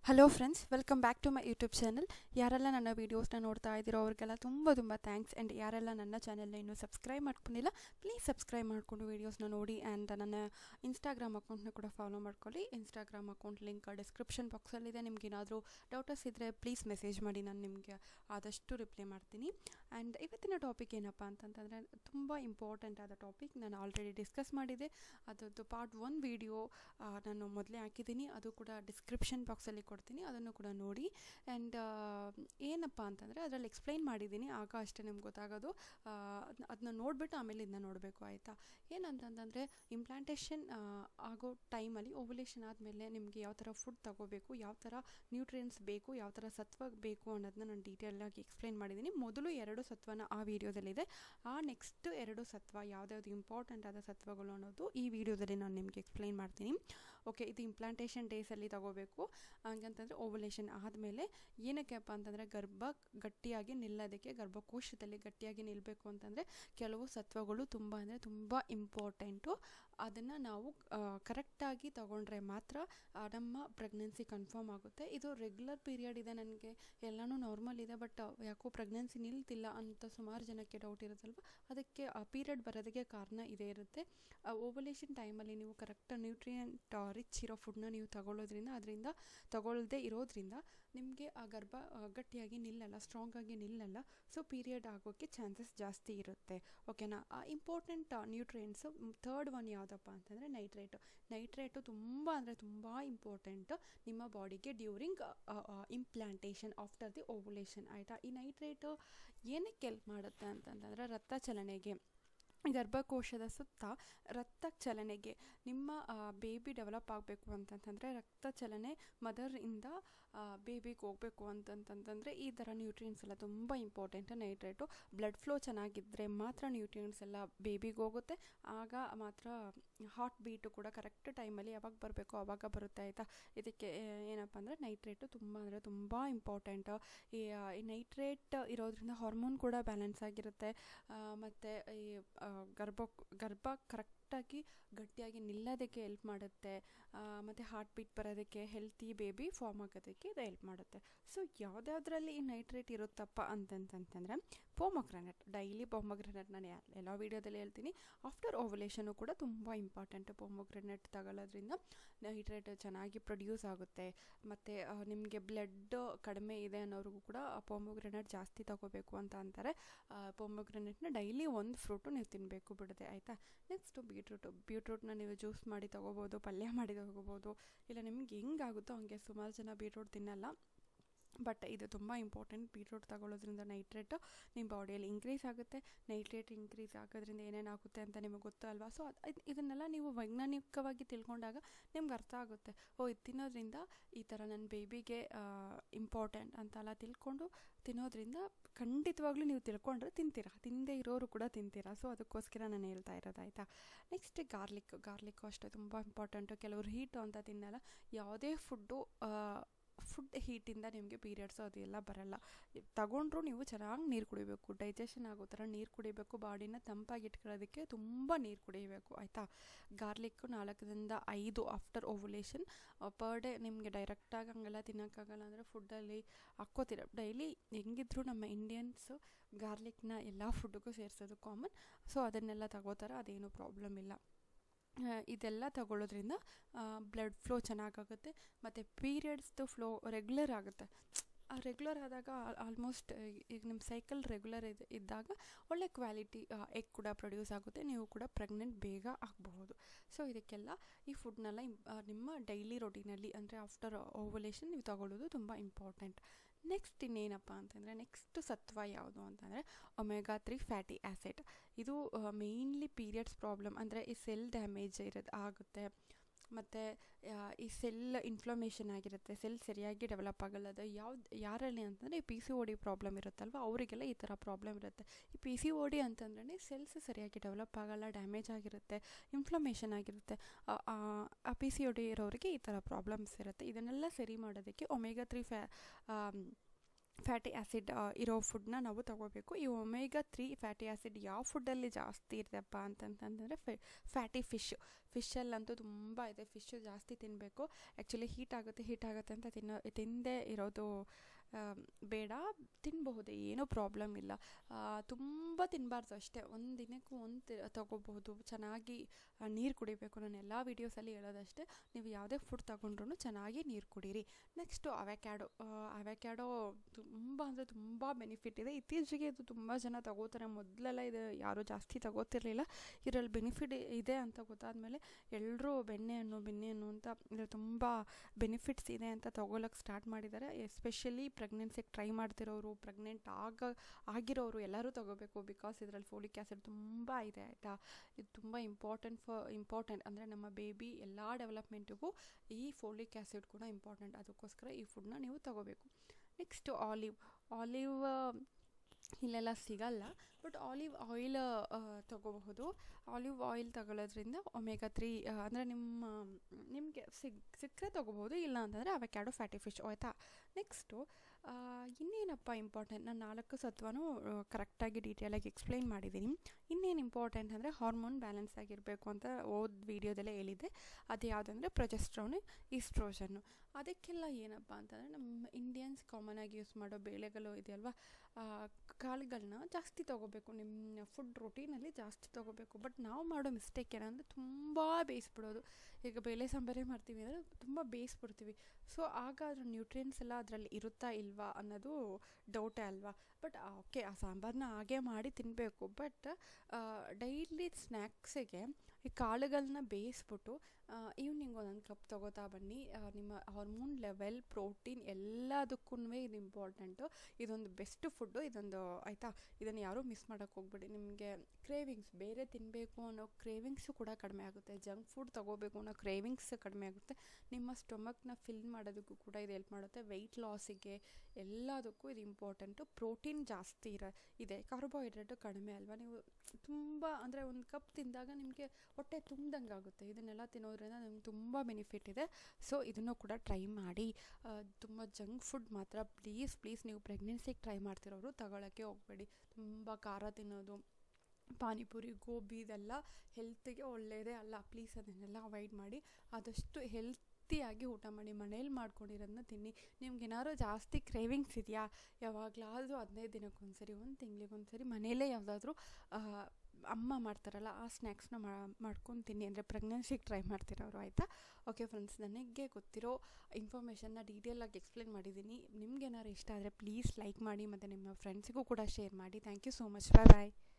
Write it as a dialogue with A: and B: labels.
A: hello friends welcome back to my YouTube channel ಯಾರೆಲ್ಲ ನನ್ನ ವೀಡಿಯೋಸ್ನ ನೋಡ್ತಾ ಇದ್ದೀರೋ ಅವ್ರಿಗೆಲ್ಲ ತುಂಬ ತುಂಬ ಥ್ಯಾಂಕ್ಸ್ ಆ್ಯಂಡ್ ಯಾರೆಲ್ಲ ನನ್ನ ಚಾನಲ್ನ ಇನ್ನೂ ಸಬ್ಸ್ಕ್ರೈಬ್ ಮಾಡ್ಕೊಂಡಿಲ್ಲ ಪ್ಲೀಸ್ ಸಬ್ಸ್ಕ್ರೈಬ್ ಮಾಡಿಕೊಂಡು ವೀಡಿಯೋಸ್ನ ನೋಡಿ ಆ್ಯಂಡ್ ನನ್ನ ಇನ್ಸ್ಟಾಗ್ರಾಮ್ ಅಕೌಂಟ್ನ ಕೂಡ ಫಾಲೋ ಮಾಡ್ಕೊಳ್ಳಿ ಇನ್ಸ್ಟಾಗ್ರಾಮ್ ಅಕೌಂಟ್ ಲಿಂಕ್ ಡಿಸ್ಕ್ರಿಪ್ಷನ್ ಬಾಕ್ಸಲ್ಲಿದೆ ನಿಮ್ಗೆ ಏನಾದರೂ ಡೌಟರ್ಸ್ ಇದ್ದರೆ ಪ್ಲೀಸ್ ಮೆಸೇಜ್ ಮಾಡಿ ನಾನು ನಿಮಗೆ ಆದಷ್ಟು ರಿಪ್ಲೈ ಮಾಡ್ತೀನಿ ಆ್ಯಂಡ್ ಇವತ್ತಿನ ಟಾಪಿಕ್ ಏನಪ್ಪ ಅಂತಂತಂದರೆ ತುಂಬ ಇಂಪಾರ್ಟೆಂಟ್ ಆದ ಟಾಪಿಕ್ ನಾನು ಆಲ್ರೆಡಿ ಡಿಸ್ಕಸ್ ಮಾಡಿದೆ ಅದರದ್ದು ಪಾರ್ಟ್ ಒನ್ ವೀಡಿಯೋ ನಾನು ಮೊದಲೇ ಹಾಕಿದ್ದೀನಿ ಅದು ಕೂಡ ಡಿಸ್ಕ್ರಿಪ್ಷನ್ ಬಾಕ್ಸಲ್ಲಿ ಕೊಡ್ತೀನಿ ಅದನ್ನು ಕೂಡ ನೋಡಿ ಆ್ಯಂಡ್ ಏನಪ್ಪ ಅಂತಂದರೆ ಅದರಲ್ಲಿ ಎಕ್ಸ್ಪ್ಲೈನ್ ಮಾಡಿದ್ದೀನಿ ಆಗ ಅಷ್ಟೇ ನಿಮ್ಗೆ ಗೊತ್ತಾಗೋದು ಅದನ್ನ ನೋಡಿಬಿಟ್ಟು ಆಮೇಲೆ ಇದನ್ನ ನೋಡಬೇಕು ಆಯಿತಾ ಏನಂತಂದರೆ ಇಂಪ್ಲಾಂಟೇಷನ್ ಆಗೋ ಟೈಮಲ್ಲಿ ಓವ್ಯುಲೇಷನ್ ಆದಮೇಲೆ ನಿಮಗೆ ಯಾವ ಥರ ಫುಡ್ ತಗೋಬೇಕು ಯಾವ ಥರ ನ್ಯೂಟ್ರಿಯೆಂಟ್ಸ್ ಬೇಕು ಯಾವ ಥರ ಸತ್ವ ಬೇಕು ಅನ್ನೋದನ್ನ ನಾನು ಡೀಟೇಲಾಗಿ ಎಕ್ಸ್ಪ್ಲೈನ್ ಮಾಡಿದ್ದೀನಿ ಮೊದಲು ಎರಡು ಸತ್ವನ ಆ ವಿಡಿಯೋದಲ್ಲಿದೆ ಆ ನೆಕ್ಸ್ಟ್ ಎರಡು ಸತ್ವ ಯಾವುದ್ಯಾವ್ದು ಇಂಪಾರ್ಟೆಂಟ್ ಆದ ಸತ್ವಗಳು ಅನ್ನೋದು ಈ ವಿಡಿಯೋದಲ್ಲಿ ನಾನು ನಿಮಗೆ ಎಕ್ಸ್ಪ್ಲೈನ್ ಮಾಡ್ತೀನಿ ಓಕೆ ಇದು ಇಂಪ್ಲಾಂಟೇಷನ್ ಡೇಸಲ್ಲಿ ತಗೋಬೇಕು ಹಂಗಂತಂದರೆ ಓವಲೇಷನ್ ಆದಮೇಲೆ ಏನಕ್ಕೆಪ್ಪ ಅಂತಂದರೆ ಗರ್ಭ ಗಟ್ಟಿಯಾಗಿ ನಿಲ್ಲೋದಕ್ಕೆ ಗರ್ಭಕೋಶದಲ್ಲಿ ಗಟ್ಟಿಯಾಗಿ ನಿಲ್ಲಬೇಕು ಅಂತಂದರೆ ಕೆಲವು ಸತ್ವಗಳು ತುಂಬ ಅಂದರೆ ತುಂಬ ಇಂಪಾರ್ಟೆಂಟು ಅದನ್ನು ನಾವು ಕರೆಕ್ಟಾಗಿ ತಗೊಂಡ್ರೆ ಮಾತ್ರ ನಮ್ಮ ಪ್ರೆಗ್ನೆನ್ಸಿ ಕನ್ಫರ್ಮ್ ಆಗುತ್ತೆ ಇದು ರೆಗ್ಯುಲರ್ ಪೀರಿಯಡ್ ಇದೆ ನನಗೆ ಎಲ್ಲನೂ ನಾರ್ಮಲ್ ಇದೆ ಬಟ್ ಯಾಕೋ ಪ್ರೆಗ್ನೆನ್ಸಿ ನಿಲ್ತಿಲ್ಲ ಅಂತ ಸುಮಾರು ಜನಕ್ಕೆ ಡೌಟ್ ಇರುತ್ತಲ್ವ ಅದಕ್ಕೆ ಆ ಪೀರಿಯಡ್ ಬರೋದಕ್ಕೆ ಕಾರಣ ಇದೇ ಇರುತ್ತೆ ಓವಲೇಷನ್ ಟೈಮಲ್ಲಿ ನೀವು ಕರೆಕ್ಟ್ ನ್ಯೂಟ್ರಿಯೆಂಟ್ ರಿಚ್ ಇರೋ ಫುಡ್ನ ನೀವು ತಗೊಳ್ಳೋದ್ರಿಂದ ಅದರಿಂದ ತಗೊಳ್ಳದೆ ಇರೋದ್ರಿಂದ ನಿಮಗೆ ಆ ಗರ್ಭ ಗಟ್ಟಿಯಾಗಿ ನಿಲ್ಲಲ್ಲ ಸ್ಟ್ರಾಂಗಾಗಿ ನಿಲ್ಲಲ್ಲ ಸೊ ಪೀರಿಯಡ್ ಆಗೋಕ್ಕೆ ಚಾನ್ಸಸ್ ಜಾಸ್ತಿ ಇರುತ್ತೆ ಓಕೆನಾ ಆ ಇಂಪಾರ್ಟೆಂಟ್ ನ್ಯೂಟ್ರಿಯೆಂಟ್ಸು ಥರ್ಡ್ ಒನ್ ಯಾವುದಪ್ಪ ಅಂತಂದರೆ ನೈಟ್ರೇಟು ನೈಟ್ರೇಟು ತುಂಬ ಅಂದರೆ ತುಂಬ ಇಂಪಾರ್ಟೆಂಟ್ ನಿಮ್ಮ ಬಾಡಿಗೆ during implantation after the ovulation ಆಯಿತಾ ಈ ನೈಟ್ರೇಟು ಏನಕ್ಕೆ ಹೆಲ್ಪ್ ಮಾಡುತ್ತೆ ಅಂತಂತಂದರೆ ರಕ್ತ ಚಲನೆಗೆ ಗರ್ಭಕೋಶದ ಸುತ್ತ ರಕ್ತ ಚಲನೆಗೆ ನಿಮ್ಮ ಬೇಬಿ ಡೆವಲಪ್ ಆಗಬೇಕು ಅಂತಂತಂದರೆ ರಕ್ತ ಚಲನೆ ಮದರಿಂದ ಬೇಬಿಗೆ ಹೋಗಬೇಕು ಅಂತಂತಂತಂದರೆ ಈ ಥರ ನ್ಯೂಟ್ರಿಯೆಂಟ್ಸ್ ಎಲ್ಲ ತುಂಬ ಇಂಪಾರ್ಟೆಂಟ್ ನೈಟ್ರೇಟು ಬ್ಲಡ್ ಫ್ಲೋ ಚೆನ್ನಾಗಿದ್ದರೆ ಮಾತ್ರ ನ್ಯೂಟ್ರಿಯೆಂಟ್ಸ್ ಎಲ್ಲ ಬೇಬಿಗೆ ಹೋಗುತ್ತೆ ಆಗ ಮಾತ್ರ ಹಾರ್ಟ್ ಬೀಟು ಕೂಡ ಕರೆಕ್ಟ್ ಟೈಮಲ್ಲಿ ಯಾವಾಗ ಬರಬೇಕು ಆವಾಗ ಬರುತ್ತೆ ಆಯಿತಾ ಇದಕ್ಕೆ ಏನಪ್ಪ ಅಂದರೆ ನೈಟ್ರೇಟು ತುಂಬ ಅಂದರೆ ತುಂಬ ಇಂಪಾರ್ಟೆಂಟು ಈ ನೈಟ್ರೇಟ್ ಇರೋದ್ರಿಂದ ಹಾರ್ಮೋನ್ ಕೂಡ ಬ್ಯಾಲೆನ್ಸ್ ಆಗಿರುತ್ತೆ ಮತ್ತು ಈ ಗರ್ಭ ಗರ್ಭ ಕರೆಕ್ಟಾಗಿ ಗಟ್ಟಿಯಾಗಿ ನಿಲ್ಲೋದಕ್ಕೆ ಹೆಲ್ಪ್ ಮಾಡುತ್ತೆ ಮತ್ತು ಹಾರ್ಟ್ ಬೀಟ್ ಬರೋದಕ್ಕೆ ಹೆಲ್ತಿ ಬೇಬಿ ಫಾರ್ಮ್ ಆಗೋದಕ್ಕೆ ಇದು ಹೆಲ್ಪ್ ಮಾಡುತ್ತೆ ಸೊ ಯಾವುದ್ಯಾವುದ್ರಲ್ಲಿ ಈ ನೈಟ್ರೇಟ್ ಇರುತ್ತಪ್ಪ ಅಂತಂತಂತಂದರೆ ಪೋಮಗ್ರನೆಟ್ ಡೈಲಿ ಪೋಮಗ್ರನೆಟ್ ನಾನು ಎಲ್ಲ ವೀಡಿಯೋದಲ್ಲಿ ಹೇಳ್ತೀನಿ ಆಫ್ಟರ್ ಓವಲೇಷನು ಕೂಡ ತುಂಬ ಇಂಪಾರ್ಟೆಂಟ್ ಪೋಮಗ್ರನೆಟ್ ತಗೊಳ್ಳೋದ್ರಿಂದ ನೈಟ್ರೇಟ್ ಚೆನ್ನಾಗಿ ಪ್ರೊಡ್ಯೂಸ್ ಆಗುತ್ತೆ ಮತ್ತು ನಿಮಗೆ ಬ್ಲಡ್ ಕಡಿಮೆ ಇದೆ ಅನ್ನೋರಿಗೂ ಕೂಡ ಪೋಮಗ್ರನೆಟ್ ಜಾಸ್ತಿ ತಗೋಬೇಕು ಅಂತ ಅಂತಾರೆ ಪೋಮಗ್ರನೆಟ್ನ ಡೈಲಿ ಒಂದು ಫ್ರೂಟು ನೀವು ತಿನ್ನಬೇಕು ಬಿಡುತ್ತೆ ಆಯಿತಾ ನೆಕ್ಸ್ಟು ಬೀಟ್ರೂಟು ಬೀಟ್ರೂಟ್ನ ನೀವು ಜ್ಯೂಸ್ ಮಾಡಿ ತೊಗೋಬೋದು ಪಲ್ಯ ಮಾಡಿ ತೊಗೋಬೋದು ಇಲ್ಲ ನಿಮ್ಗೆ ಹೆಂಗಾಗುತ್ತೋ ಹಂಗೆ ಸುಮಾರು ಜನ ಬೀಟ್ರೂಟ್ ತಿನ್ನಲ್ಲ ಬಟ್ ಇದು ತುಂಬ ಇಂಪಾರ್ಟೆಂಟ್ ಬೀಟ್ರೂಟ್ ತಗೊಳ್ಳೋದ್ರಿಂದ ನೈಟ್ರೇಟು ನಿಮ್ಮ ಬಾಡಿಯಲ್ಲಿ ಇನ್ಕ್ರೀಸ್ ಆಗುತ್ತೆ ನೈಟ್ರೇಟ್ ಇನ್ಕ್ರೀಸ್ ಆಗೋದ್ರಿಂದ ಏನೇನಾಗುತ್ತೆ ಅಂತ ನಿಮಗೆ ಗೊತ್ತು ಅಲ್ವಾ ಸೊ ಅದು ಇದನ್ನೆಲ್ಲ ನೀವು ವೈಜ್ಞಾನಿಕವಾಗಿ ತಿಳ್ಕೊಂಡಾಗ ನಿಮ್ಗೆ ಅರ್ಥ ಆಗುತ್ತೆ ಓ ಇದು ತಿನ್ನೋದ್ರಿಂದ ಈ ಥರ ನನ್ನ ಬೇಬಿಗೆ ಇಂಪಾರ್ಟೆಂಟ್ ಅಂತೆಲ್ಲ ತಿಳ್ಕೊಂಡು ತಿನ್ನೋದ್ರಿಂದ ಖಂಡಿತವಾಗ್ಲೂ ನೀವು ತಿಳ್ಕೊಂಡ್ರೆ ತಿಂತೀರಾ ತಿಂದೇ ಇರೋರು ಕೂಡ ತಿಂತೀರಾ ಸೊ ಅದಕ್ಕೋಸ್ಕರ ನಾನು ಹೇಳ್ತಾ ಇರೋದು ಆಯಿತಾ ನೆಕ್ಸ್ಟ್ ಗಾರ್ಲಿಕ್ ಗಾರ್ಲಿಕ್ಕು ಅಷ್ಟೇ ತುಂಬ ಇಂಪಾರ್ಟೆಂಟು ಕೆಲವರು ಹೀಟು ಅಂತ ತಿನ್ನಲ್ಲ ಯಾವುದೇ ಫುಡ್ಡು ಫುಡ್ ಹೀಟಿಂದ ನಿಮಗೆ ಪೀರಿಯಡ್ಸು ಅದೆಲ್ಲ ಬರಲ್ಲ ತಗೊಂಡ್ರು ನೀವು ಚೆನ್ನಾಗಿ ನೀರು ಕುಡಿಬೇಕು ಡೈಜೆಷನ್ ಆಗೋ ಥರ ನೀರು ಕುಡಿಬೇಕು ಬಾಡಿನ ತಂಪಾಗಿ ಇಟ್ಕೊಳ್ಳೋದಕ್ಕೆ ತುಂಬ ನೀರು ಕುಡಿಬೇಕು ಆಯಿತಾ ಗಾರ್ಲಿಕ್ಕು ನಾಲ್ಕರಿಂದ ಐದು ಆಫ್ಟರ್ ಓವುಲೇಷನ್ ಪರ್ ಡೇ ನಿಮಗೆ ಡೈರೆಕ್ಟಾಗಿ ಹಂಗೆಲ್ಲ ತಿನ್ನೋಕ್ಕಾಗಲ್ಲ ಅಂದರೆ ಫುಡ್ಡಲ್ಲಿ ಹಾಕ್ಕೋತೀರ ಡೈಲಿ ಹೆಂಗಿದ್ರು ನಮ್ಮ ಇಂಡಿಯನ್ಸು ಗಾರ್ಲಿಕ್ನ ಎಲ್ಲ ಫುಡ್ಡಿಗೂ ಸೇರಿಸೋದು ಕಾಮನ್ ಸೊ ಅದನ್ನೆಲ್ಲ ತಗೋತಾರೆ ಅದೇನು ಪ್ರಾಬ್ಲಮ್ ಇಲ್ಲ ಇದೆಲ್ಲ ತಗೊಳ್ಳೋದ್ರಿಂದ ಬ್ಲಡ್ ಫ್ಲೋ ಚೆನ್ನಾಗಾಗುತ್ತೆ ಮತ್ತು ಪೀರಿಯಡ್ಸ್ದು ಫ್ಲೋ ರೆಗ್ಯುಲರ್ ಆಗುತ್ತೆ ರೆಗ್ಯುಲರ್ ಆದಾಗ ಆಲ್ಮೋಸ್ಟ್ ಈಗ ನಿಮ್ಮ ಸೈಕಲ್ ರೆಗ್ಯುಲರ್ ಇದೆ ಇದ್ದಾಗ ಒಳ್ಳೆ ಕ್ವಾಲಿಟಿ ಎಗ್ ಕೂಡ ಪ್ರೊಡ್ಯೂಸ್ ಆಗುತ್ತೆ ನೀವು ಕೂಡ ಪ್ರೆಗ್ನೆಂಟ್ ಬೇಗ ಆಗಬಹುದು ಸೊ ಇದಕ್ಕೆಲ್ಲ ಈ ಫುಡ್ನೆಲ್ಲ ನಿಮ್ಮ ಡೈಲಿ ರೊಟೀನಲ್ಲಿ ಅಂದರೆ ಆಫ್ಟರ್ ಓವಲೇಷನ್ ನೀವು ತಗೊಳ್ಳೋದು ತುಂಬ ಇಂಪಾರ್ಟೆಂಟ್ ನೆಕ್ಸ್ಟ್ ಇನ್ನೇನಪ್ಪ ಅಂತಂದರೆ ನೆಕ್ಸ್ಟ್ ಸತ್ವ ಯಾವುದು ಅಂತಂದರೆ ಒಮೆಗಾ ತ್ರೀ ಫ್ಯಾಟಿ ಆ್ಯಸಿಡ್ ಇದು ಮೇಯ್ನ್ಲಿ ಪೀರಿಯಡ್ಸ್ ಪ್ರಾಬ್ಲಮ್ ಅಂದರೆ ಈ ಸೆಲ್ ಡ್ಯಾಮೇಜ್ ಇರೋದು ಆಗುತ್ತೆ ಮತ್ತು ಈ ಸೆಲ್ ಇನ್ಫ್ಲಮೇಷನ್ ಆಗಿರುತ್ತೆ ಸೆಲ್ ಸರಿಯಾಗಿ ಡೆವಲಪ್ ಆಗಲ್ಲ ಅದು ಯಾವ್ದು ಯಾರಲ್ಲಿ ಅಂತಂದರೆ ಈ P C O D problem ಇರುತ್ತಲ್ವ ಅವರಿಗೆಲ್ಲ ಈ ಥರ ಪ್ರಾಬ್ಲಮ್ ಇರುತ್ತೆ ಈ ಪಿ ಸಿ ಓ ಡಿ ಅಂತಂದ್ರೆ ಸೆಲ್ಸ್ ಸರಿಯಾಗಿ ಡೆವಲಪ್ ಆಗಲ್ಲ ಡ್ಯಾಮೇಜ್ ಆಗಿರುತ್ತೆ ಇನ್ಫ್ಲಮೇಷನ್ ಆಗಿರುತ್ತೆ ಆ ಪಿ ಸಿ ಓ ಡಿ ಇರೋರಿಗೆ ಈ ಥರ ಪ್ರಾಬ್ಲಮ್ಸ್ ಇರುತ್ತೆ ಇದನ್ನೆಲ್ಲ ಸರಿ ಮಾಡೋದಕ್ಕೆ ಒಮೆಗಾ ತ್ರೀ ಫ್ಯಾ ಫ್ಯಾಟಿ ಆ್ಯಸಿಡ್ ಇರೋ ಫುಡ್ನ ನಾವು ತಗೋಬೇಕು ಈ ಒಮೆಗಾ ತ್ರೀ ಫ್ಯಾಟಿ ಆ್ಯಸಿಡ್ ಯಾವ ಫುಡ್ಡಲ್ಲಿ ಜಾಸ್ತಿ ಇರುತ್ತಪ್ಪ ಅಂತಂತಂದರೆ ಫ್ಯಾಟಿ ಫಿಶ್ ಫಿಶಲ್ಲಂತೂ ತುಂಬ ಇದೆ ಫಿಶ್ಶು ಜಾಸ್ತಿ ತಿನ್ನಬೇಕು ಆ್ಯಕ್ಚುಲಿ ಹೀಟ್ ಆಗುತ್ತೆ ಹೀಟ್ ಆಗುತ್ತೆ ಅಂತ ತಿನ್ನೋ ತಿನ್ನದೇ ಇರೋದು ಬೇಡ ತಿನ್ನಬಹುದು ಏನೂ ಪ್ರಾಬ್ಲಮ್ ಇಲ್ಲ ತುಂಬ ತಿನ್ನಬಾರ್ದು ಅಷ್ಟೇ ಒಂದು ದಿನಕ್ಕೂ ಒಂದು ತಗೋಬಹುದು ಚೆನ್ನಾಗಿ ನೀರು ಕುಡಿಬೇಕು ನಾನು ಎಲ್ಲ ವೀಡಿಯೋಸಲ್ಲಿ ಹೇಳೋದಷ್ಟೇ ನೀವು ಯಾವುದೇ ಫುಡ್ ತಗೊಂಡ್ರೂ ಚೆನ್ನಾಗಿ ನೀರು ಕುಡೀರಿ ನೆಕ್ಸ್ಟು ಅವೆಕ್ಯಾಡೋ ಅವೆಕ್ಯಾಡೋ ತುಂಬ ಅಂದರೆ ತುಂಬ ಬೆನಿಫಿಟ್ ಇದೆ ಇತ್ತೀಚೆಗೆ ಇದು ತುಂಬ ಜನ ತಗೋತಾರೆ ಮೊದಲೆಲ್ಲ ಇದು ಯಾರೂ ಜಾಸ್ತಿ ತಗೋತಿರ್ಲಿಲ್ಲ ಇದರಲ್ಲಿ ಬೆನಿಫಿಟ್ ಇದೆ ಅಂತ ಗೊತ್ತಾದಮೇಲೆ ಎಲ್ಲರೂ ಬೆಣ್ಣೆಹಣ್ಣು ಬೆಣ್ಣೆಹಣ್ಣು ಅಂತ ಇದ್ರಲ್ಲಿ ತುಂಬ ಬೆನಿಫಿಟ್ಸ್ ಇದೆ ಅಂತ ತಗೊಳಕ್ಕೆ ಸ್ಟಾರ್ಟ್ ಮಾಡಿದ್ದಾರೆ ಎಸ್ಪೆಷಲಿ ಪ್ರೆಗ್ನೆನ್ಸಿಗೆ ಟ್ರೈ ಮಾಡ್ತಿರೋರು ಪ್ರೆಗ್ನೆಂಟ್ ಆಗ ಆಗಿರೋರು ಎಲ್ಲರೂ ತಗೋಬೇಕು ಬಿಕಾಸ್ ಇದರಲ್ಲಿ ಫೋಲಿಕ್ ಆ್ಯಸಿಡ್ ತುಂಬ ಇದೆ ಆಯಿತಾ ಇದು ತುಂಬ ಇಂಪಾರ್ಟೆಂಟ್ ಫ ಇಂಪಾರ್ಟೆಂಟ್ ಅಂದರೆ ನಮ್ಮ ಬೇಬಿ ಎಲ್ಲ ಡೆವಲಪ್ಮೆಂಟಿಗೂ ಈ ಫೋಲಿಕ್ ಆ್ಯಸಿಡ್ ಕೂಡ ಇಂಪಾರ್ಟೆಂಟ್ ಅದಕ್ಕೋಸ್ಕರ ಈ ಫುಡ್ನ ನೀವು ತಗೋಬೇಕು ನೆಕ್ಸ್ಟು ಆಲಿವ್ ಆಲಿವ್ ಇಲ್ಲೆಲ್ಲ ಸಿಗಲ್ಲ ಬಟ್ ಆಲಿವ್ ಆಯಿಲ್ ತಗೋಬಹುದು ಆಲಿವ್ ಆಯಿಲ್ ತಗೊಳ್ಳೋದ್ರಿಂದ ಒಮೆಗಾ ತ್ರೀ ಅಂದರೆ ನಿಮ್ಮ ನಿಮಗೆ ಸಿಗ್ ಸಿಕ್ಕರೆ ತೊಗೋಬೋದು ಇಲ್ಲ ಅಂತಂದರೆ ಅವೆಕ್ಯಾಡೋ ಫ್ಯಾಟಿ ಫಿಶ್ ಆಯಿತಾ ನೆಕ್ಸ್ಟು ಇನ್ನೇನಪ್ಪ ಇಂಪಾರ್ಟೆಂಟ್ ನಾನು ನಾಲ್ಕು ಸತ್ವನೂ ಕರೆಕ್ಟಾಗಿ ಡೀಟೇಲಾಗಿ ಎಕ್ಸ್ಪ್ಲೈನ್ ಮಾಡಿದ್ದೀನಿ ಇನ್ನೇನು ಇಂಪಾರ್ಟೆಂಟ್ ಅಂದರೆ ಹಾರ್ಮೋನ್ ಬ್ಯಾಲೆನ್ಸ್ ಆಗಿರಬೇಕು ಅಂತ ಓದ್ ವೀಡಿಯೋದಲ್ಲೇ ಹೇಳಿದ್ದೆ ಅದು ಯಾವುದಂದರೆ ಪ್ರೊಜೆಸ್ಟ್ರೋನು ಈಸ್ಟ್ರೋಜನ್ನು ಅದಕ್ಕೆಲ್ಲ ಏನಪ್ಪ ಅಂತಂದರೆ ನಮ್ಮ ಇಂಡಿಯನ್ಸ್ ಕಾಮನ್ ಆಗಿ ಯೂಸ್ ಮಾಡೋ ಬೇಳೆಗಳು ಇದೆಯಲ್ವಾ ಕಾಳುಗಳನ್ನ ಜಾಸ್ತಿ ತೊಗೋಬೇಕು ನಿಮ್ಮ ಫುಡ್ ರೊಟೀನಲ್ಲಿ ಜಾಸ್ತಿ ತೊಗೋಬೇಕು ಬಟ್ ನಾವು ಮಾಡೋ ಮಿಸ್ಟೇಕ್ ಏನಂದರೆ ತುಂಬ ಬೇಯಿಸ್ಬಿಡೋದು ಈಗ ಬೇಳೆ ಸಾಂಬಾರೇ ಮಾಡ್ತೀವಿ ಅಂದರೆ ತುಂಬ ಬೇಯಿಸ್ಬಿಡ್ತೀವಿ ಸೊ ಆಗ ಅದ್ರ ನ್ಯೂಟ್ರಿಯೆಂಟ್ಸ್ ಎಲ್ಲ ಅದರಲ್ಲಿ ಇರುತ್ತಾ ಇಲ್ವಾ ಅನ್ನೋದು ಡೌಟೇ ಅಲ್ವಾ ಬಟ್ ಓಕೆ ಆ ಸಾಂಬಾರನ್ನ ಹಾಗೆ ಮಾಡಿ ತಿನ್ನಬೇಕು ಬಟ್ ಡೈಲಿ ಸ್ನ್ಯಾಕ್ಸಿಗೆ ಈ ಕಾಳುಗಳನ್ನ ಬೇಯಿಸ್ಬಿಟ್ಟು ಈವ್ನಿಂಗ್ ಒಂದೊಂದು ಕಪ್ ತೊಗೋತಾ ಬನ್ನಿ ನಿಮ್ಮ ಹಾರ್ಮೋನ್ ಲೆವೆಲ್ ಪ್ರೋಟೀನ್ ಎಲ್ಲದಕ್ಕೂ ಇದು ಇಂಪಾರ್ಟೆಂಟು ಇದೊಂದು ಬೆಸ್ಟ್ ಫುಡ್ಡು ಇದೊಂದು ಆಯಿತಾ ಇದನ್ನು ಯಾರೂ ಮಿಸ್ ಮಾಡೋಕ್ಕೆ ಹೋಗ್ಬೇಡಿ ನಿಮಗೆ ಕ್ರೇವಿಂಗ್ಸ್ ಬೇರೆ ತಿನ್ನಬೇಕು ಅನ್ನೋ ಕ್ರೇವಿಂಗ್ಸು ಕೂಡ ಕಡಿಮೆ ಆಗುತ್ತೆ ಜಂಕ್ ಫುಡ್ ತೊಗೋಬೇಕು ಅನ್ನೋ ಕ್ರೇವಿಂಗ್ಸ್ ಕಡಿಮೆ ಆಗುತ್ತೆ ನಿಮ್ಮ ಸ್ಟೊಮಕ್ನ ಫಿಲ್ ಮಾಡೋದಕ್ಕೂ ಕೂಡ ಇದು ಹೆಲ್ಪ್ ಮಾಡುತ್ತೆ ವೆಯ್ಟ್ ಲಾಸಿಗೆ ಎಲ್ಲದಕ್ಕೂ ಇದು ಇಂಪಾರ್ಟೆಂಟು ಪ್ರೋಟೀನ್ ಜಾಸ್ತಿ ಇರ ಇದೆ ಕಾರ್ಬೋಹೈಡ್ರೇಟು ಕಡಿಮೆ ಅಲ್ವಾ ನೀವು ತುಂಬ ಅಂದರೆ ಒಂದು ಕಪ್ ತಿಂದಾಗ ನಿಮಗೆ ಹೊಟ್ಟೆ ತುಂಬ್ದಂಗೆ ಆಗುತ್ತೆ ಇದನ್ನೆಲ್ಲ ತಿನ್ನೋದ್ರಿಂದ ನಿಮ್ಗೆ ತುಂಬ ಬೆನಿಫಿಟ್ ಇದೆ ಸೊ ಇದನ್ನು ಕೂಡ ಟ್ರೈ ಮಾಡಿ ತುಂಬ ಜಂಕ್ ಫುಡ್ ಮಾತ್ರ ಪ್ಲೀಸ್ ಪ್ಲೀಸ್ ನೀವು ಪ್ರೆಗ್ನೆನ್ಸಿಗೆ ಟ್ರೈ ಮಾಡ್ತಿರೋರು ತಗೊಳ್ಳೋಕ್ಕೆ ಹೋಗಬೇಡಿ ತುಂಬ ಖಾರ ತಿನ್ನೋದು ಪಾನಿಪುರಿ ಗೋಬಿ ಇದೆಲ್ಲ ಹೆಲ್ತಿಗೆ ಒಳ್ಳೆಯದೇ ಅಲ್ಲ ಪ್ಲೀಸ್ ಅದನ್ನೆಲ್ಲ ಅವಾಯ್ಡ್ ಮಾಡಿ ಆದಷ್ಟು ಹೆಲ್ತಿಯಾಗಿ ಊಟ ಮಾಡಿ ಮನೇಲಿ ಮಾಡ್ಕೊಂಡಿರೋದನ್ನ ತಿನ್ನಿ ನಿಮ್ಗೆ ಏನಾದ್ರು ಜಾಸ್ತಿ ಕ್ರೇವಿಂಗ್ಸ್ ಇದೆಯಾ ಯಾವಾಗಲಾದರೂ ಹದಿನೈದು ದಿನಕ್ಕೊಂದ್ಸರಿ ಒಂದು ತಿಂಗಳಿಗೊಂದ್ಸರಿ ಮನೇಲೇ ಯಾವುದಾದ್ರೂ ಅಮ್ಮ ಮಾಡ್ತಾರಲ್ಲ ಆ ಸ್ನ್ಯಾಕ್ಸ್ನ ಮಾಡ್ಕೊಂಡು ತಿನ್ನಿ ಅಂದರೆ ಪ್ರೆಗ್ನೆನ್ಸಿಗೆ ಟ್ರೈ ಮಾಡ್ತಿರೋರು ಆಯಿತಾ ಓಕೆ ಫ್ರೆಂಡ್ಸ್ ನನಗೆ ಗೊತ್ತಿರೋ ಇನ್ಫಾರ್ಮೇಷನ್ನ ಡೀಟೇಲಾಗಿ ಎಕ್ಸ್ಪ್ಲೇನ್ ಮಾಡಿದ್ದೀನಿ ನಿಮ್ಗೆ ಏನಾದ್ರು ಇಷ್ಟ ಆದರೆ ಪ್ಲೀಸ್ ಲೈಕ್ ಮಾಡಿ ಮತ್ತು ನಿಮ್ಮ ಫ್ರೆಂಡ್ಸಿಗೂ ಕೂಡ ಶೇರ್ ಮಾಡಿ thank you so much bye bye